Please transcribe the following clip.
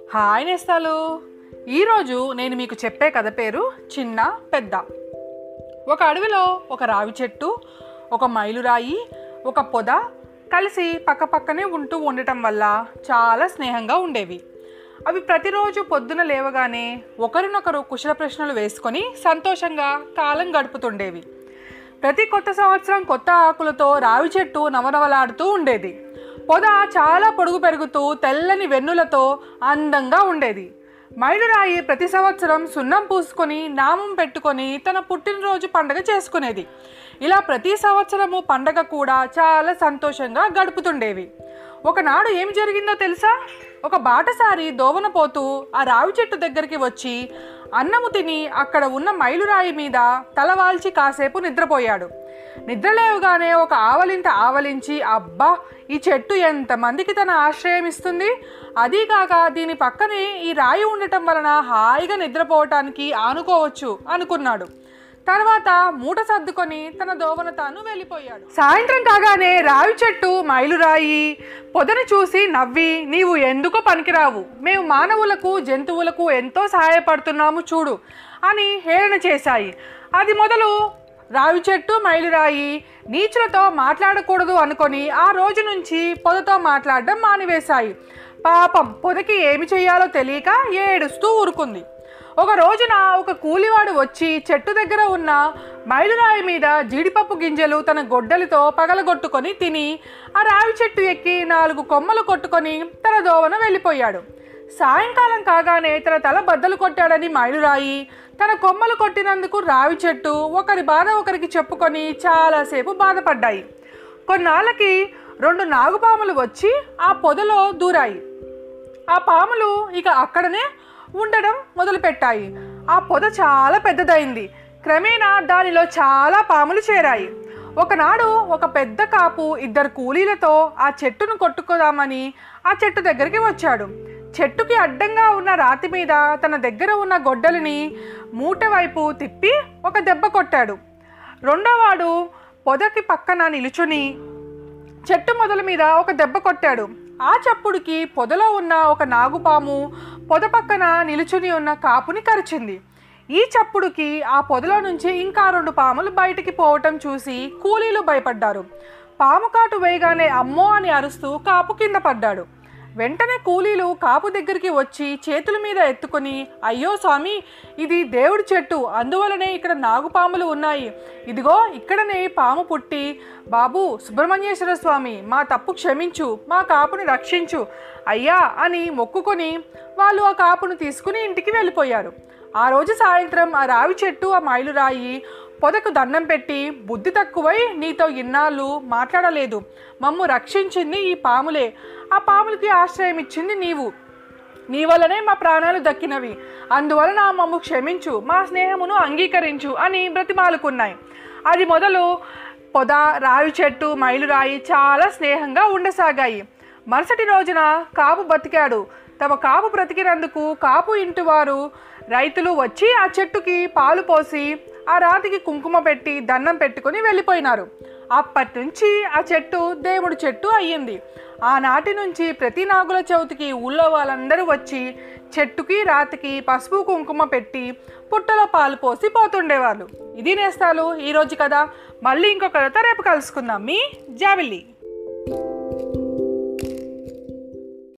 hi నేస్తాలు ఈరోజు నేను మీకు చెప్పే కథ పేరు చిన్న పెద్ద ఒక అడవిలో ఒక రావి చెట్టు ఒక మైలురాయి ఒక పొద కలిసి పక్కపక్కనే ఉంటూ ఉండటం వల్ల చాలా స్నేహంగా ఉండేవి అవి ప్రతిరోజు పొద్దున లేవగానే ఒకరినొకరు కుశల ప్రశ్నలు వేసుకొని సంతోషంగా కాలం గడుపుతుండేవి ప్రతి కొత్త సంవత్సరం కొత్త ఆకులతో రావి చెట్టు నవనవలాడుతూ ఉండేది పొద చాలా పొడుగు పెరుగుతూ తెల్లని వెన్నులతో అందంగా ఉండేది మైలురాయి ప్రతి సంవత్సరం సున్నం పూసుకొని నామం పెట్టుకొని తన పుట్టినరోజు పండగ చేసుకునేది ఇలా ప్రతి సంవత్సరము పండగ కూడా చాలా సంతోషంగా గడుపుతుండేవి ఒకనాడు ఏం జరిగిందో తెలుసా ఒక బాటసారి దోవన పోతూ ఆ రావి చెట్టు దగ్గరికి వచ్చి అన్నము తిని అక్కడ ఉన్న మైలురాయి మీద తలవాల్చి కాసేపు నిద్రపోయాడు నిద్రలేవగానే ఒక ఆవలింత ఆవలించి అబ్బా ఈ చెట్టు ఎంతమందికి తన ఆశ్రయం ఇస్తుంది అదీగాక దీని పక్కనే ఈ రాయి ఉండటం వలన హాయిగా నిద్రపోవటానికి ఆనుకోవచ్చు అనుకున్నాడు తర్వాత మూట సర్దుకొని తన దోవన తాను వెళ్ళిపోయాడు సాయంత్రం కాగానే రావి చెట్టు మైలురాయి పొదను చూసి నవ్వి నీవు ఎందుకో పనికిరావు మేము మానవులకు జంతువులకు ఎంతో సహాయపడుతున్నాము చూడు అని హేళన చేశాయి అది మొదలు రావి చెట్టు మైలురాయి నీచులతో మాట్లాడకూడదు అనుకొని ఆ రోజు నుంచి పొదతో మాట్లాడడం మానివేశాయి పాపం పొదకి ఏమి చేయాలో తెలియక ఏడుస్తూ ఊరుకుంది ఒక రోజున ఒక కూలివాడు వచ్చి చెట్టు దగ్గర ఉన్న మైలురాయి మీద జీడిపప్పు గింజలు తన గొడ్డలితో పగలగొట్టుకొని తిని ఆ రావి చెట్టు ఎక్కి నాలుగు కొమ్మలు కొట్టుకొని తన దోవన వెళ్ళిపోయాడు సాయంకాలం కాగానే తన తల బద్దలు కొట్టాడని మైలురాయి తన కొమ్మలు కొట్టినందుకు రావి చెట్టు ఒకరి బాధ ఒకరికి చెప్పుకొని చాలాసేపు బాధపడ్డాయి కొన్నాళ్ళకి రెండు నాగుపాములు వచ్చి ఆ పొదలో దూరాయి ఆ పాములు ఇక అక్కడనే ఉండడం మొదలుపెట్టాయి ఆ పొద చాలా పెద్దదైంది క్రమేణా దానిలో చాలా పాములు చేరాయి ఒకనాడు ఒక పెద్ద కాపు ఇద్దరు కూలీలతో ఆ చెట్టును కొట్టుకోదామని ఆ చెట్టు దగ్గరికి వచ్చాడు చెట్టుకి అడ్డంగా ఉన్న రాతి మీద తన దగ్గర ఉన్న గొడ్డలిని మూట వైపు తిప్పి ఒక దెబ్బ కొట్టాడు రెండోవాడు పొదకి పక్కన నిలుచుని చెట్టు మొదల మీద ఒక దెబ్బ కొట్టాడు ఆ చప్పుడుకి పొదలో ఉన్న ఒక నాగుపాము పొద పక్కన నిలుచుని ఉన్న కాపుని కరిచింది ఈ చప్పుడుకి ఆ పొదలో నుంచి ఇంకా రెండు పాములు బయటికి పోవటం చూసి కూలీలు భయపడ్డారు పాము కాటు వేయగానే అమ్మో అని అరుస్తూ కాపు కింద పడ్డాడు వెంటనే కూలీలు కాపు దగ్గరికి వచ్చి చేతుల మీద ఎత్తుకొని అయ్యో స్వామి ఇది దేవుడి చెట్టు అందువలనే ఇక్కడ నాగుపాములు ఉన్నాయి ఇదిగో ఇక్కడనే పాము పుట్టి బాబు సుబ్రహ్మణ్యేశ్వర స్వామి మా తప్పు క్షమించు మా కాపుని రక్షించు అయ్యా అని మొక్కుకొని వాళ్ళు ఆ కాపును తీసుకుని ఇంటికి వెళ్ళిపోయారు ఆ రోజు సాయంత్రం ఆ రావి చెట్టు ఆ మైలురాయి పొదకు దండం పెట్టి బుద్ధి తక్కువై నీతో ఇన్నాళ్ళు మాట్లాడలేదు మమ్ము రక్షించింది ఈ పాములే ఆ పాములకి ఆశ్రయం ఇచ్చింది నీవు నీ వల్లనే మా ప్రాణాలు దక్కినవి అందువలన మమ్ము క్షమించు మా స్నేహమును అంగీకరించు అని బ్రతిమాలుకున్నాయి అది మొదలు పొద రావి చెట్టు మైలురాయి చాలా స్నేహంగా ఉండసాగాయి మరుసటి రోజున కాపు బతికాడు తమ కాపు బ్రతికినందుకు కాపు ఇంటి వారు రైతులు వచ్చి ఆ చెట్టుకి పాలు పోసి ఆ రాతికి కుంకుమ పెట్టి దండం పెట్టుకొని వెళ్ళిపోయినారు అప్పటి నుంచి ఆ చెట్టు దేవుడి చెట్టు అయ్యింది ఆనాటి నుంచి ప్రతి నాగుల చవితికి ఊళ్ళో వాళ్ళందరూ వచ్చి చెట్టుకి రాతికి పసుపు కుంకుమ పెట్టి పుట్టలో పాలు పోసి పోతుండేవాళ్ళు ఇది నేస్తాలు ఈరోజు కదా మళ్ళీ ఇంకొక కథతో రేపు కలుసుకుందాం మీ జావిల్లి